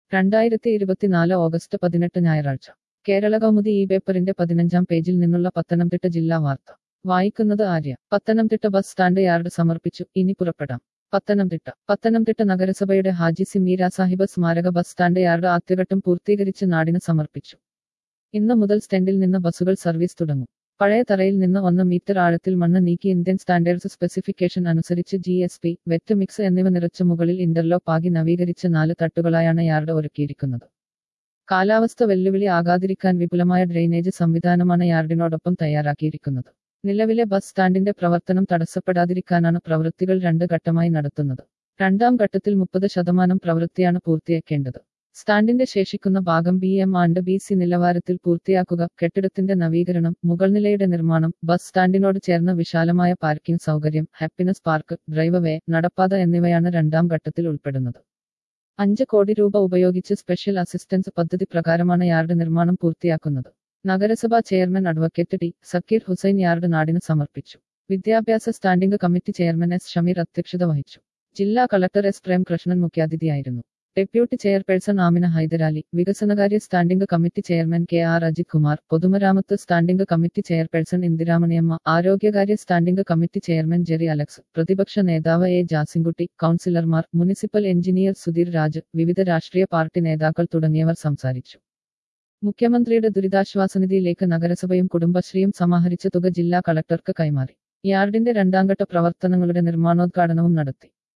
രണ്ടായിരത്തി ഇരുപത്തിനാല് ഓഗസ്റ്റ് പതിനെട്ട് ഞായറാഴ്ച കേരള കൗമുദി ഈ പേപ്പറിന്റെ പതിനഞ്ചാം പേജിൽ നിന്നുള്ള പത്തനംതിട്ട ജില്ലാ വാർത്ത വായിക്കുന്നത് Arya Pathanamthitta bus stand yard സമർപ്പിച്ചു ഇനി പുറപ്പെടാം പത്തനംതിട്ട പത്തനംതിട്ട നഗരസഭയുടെ ഹാജി സി മീര സാഹിബ് സ്മാരക ബസ് സ്റ്റാൻഡ് യാർഡ് ആദ്യഘട്ടം പൂർത്തീകരിച്ച് നാടിന് സമർപ്പിച്ചു ഇന്ന് മുതൽ സ്റ്റാൻഡിൽ നിന്ന് ബസ്സുകൾ സർവീസ് തുടങ്ങും പഴയ തറയിൽ നിന്ന് ഒന്ന് മീറ്റർ ആഴത്തിൽ മണ്ണ് നീക്കി ഇന്ത്യൻ സ്റ്റാൻഡേർഡ്സ് സ്പെസിഫിക്കേഷൻ അനുസരിച്ച് G S P wet mix എന്നിവ നിറച്ച മുകളിൽ ഇന്റർലോക്ക് ആക്കി നവീകരിച്ച നാല് തട്ടുകളായാണ് യാർഡ് ഒരുക്കിയിരിക്കുന്നത് കാലാവസ്ഥ വെല്ലുവിളി ആകാതിരിക്കാൻ വിപുലമായ ഡ്രെയിനേജ് സംവിധാനമാണ് യാർഡിനോടൊപ്പം തയ്യാറാക്കിയിരിക്കുന്നത് നിലവിലെ ബസ് സ്റ്റാൻഡിന്റെ പ്രവർത്തനം തടസ്സപ്പെടാതിരിക്കാനാണ് പ്രവൃത്തികൾ രണ്ട് ഘട്ടമായി നടത്തുന്നത് രണ്ടാം ഘട്ടത്തിൽ മുപ്പത് ശതമാനം പ്രവൃത്തിയാണ് പൂർത്തിയാക്കേണ്ടത് സ്റ്റാൻഡിന്റെ ശേഷിക്കുന്ന ഭാഗം B M and B C നിലവാരത്തിൽ പൂർത്തിയാക്കുക കെട്ടിടത്തിന്റെ നവീകരണം മുകൾനിലയുടെ നിർമ്മാണം ബസ് സ്റ്റാൻഡിനോട് ചേർന്ന വിശാലമായ പാർക്കിംഗ് സൗകര്യം ഹാപ്പിനെസ് പാർക്ക് ഡ്രൈവ് വേ നടപ്പാത എന്നിവയാണ് രണ്ടാം ഘട്ടത്തിൽ ഉൾപ്പെടുന്നത് അഞ്ച് കോടി രൂപ ഉപയോഗിച്ച് സ്പെഷ്യൽ അസിസ്റ്റൻസ് പദ്ധതി പ്രകാരമാണ് യാർഡ് നിർമ്മാണം പൂർത്തിയാക്കുന്നത് നഗരസഭാ chairman advocate T Zakir Hussain yard നാടിന് സമർപ്പിച്ചു വിദ്യാഭ്യാസ standing committee chairman S Shameer അധ്യക്ഷത വഹിച്ചു ജില്ലാ കളക്ടർ എസ് പ്രേംകൃഷ്ണൻ മുഖ്യാതിഥിയായിരുന്നു ഡെപ്യൂട്ടി ചെയർപേഴ്സൺ ആമിന ഹൈദരാലി വികസനകാര്യ standing committee chairman K R Ajith Kumar പൊതുമരാമത്ത് സ്റ്റാൻഡിംഗ് കമ്മിറ്റി ചെയർപേഴ്സൺ ഇന്ദിരാമണിയമ്മ ആരോഗ്യകാര്യ standing committee chairman Jerry Alex പ്രതിപക്ഷ നേതാവ് എ ജാസിൻകുട്ടി കൌൺസിലർമാർ മുനിസിപ്പൽ എഞ്ചിനീയർ സുധീർ രാജ് വിവിധ രാഷ്ട്രീയ പാർട്ടി നേതാക്കൾ തുടങ്ങിയവർ സംസാരിച്ചു മുഖ്യമന്ത്രിയുടെ ദുരിതാശ്വാസനിധിയിലേക്ക് നഗരസഭയും കുടുംബശ്രീയും സമാഹരിച്ച തുക ജില്ലാ കളക്ടർക്ക് കൈമാറി യാർഡിന്റെ രണ്ടാംഘട്ട പ്രവർത്തനങ്ങളുടെ നിർമ്മാണോദ്ഘാടനവും നടത്തി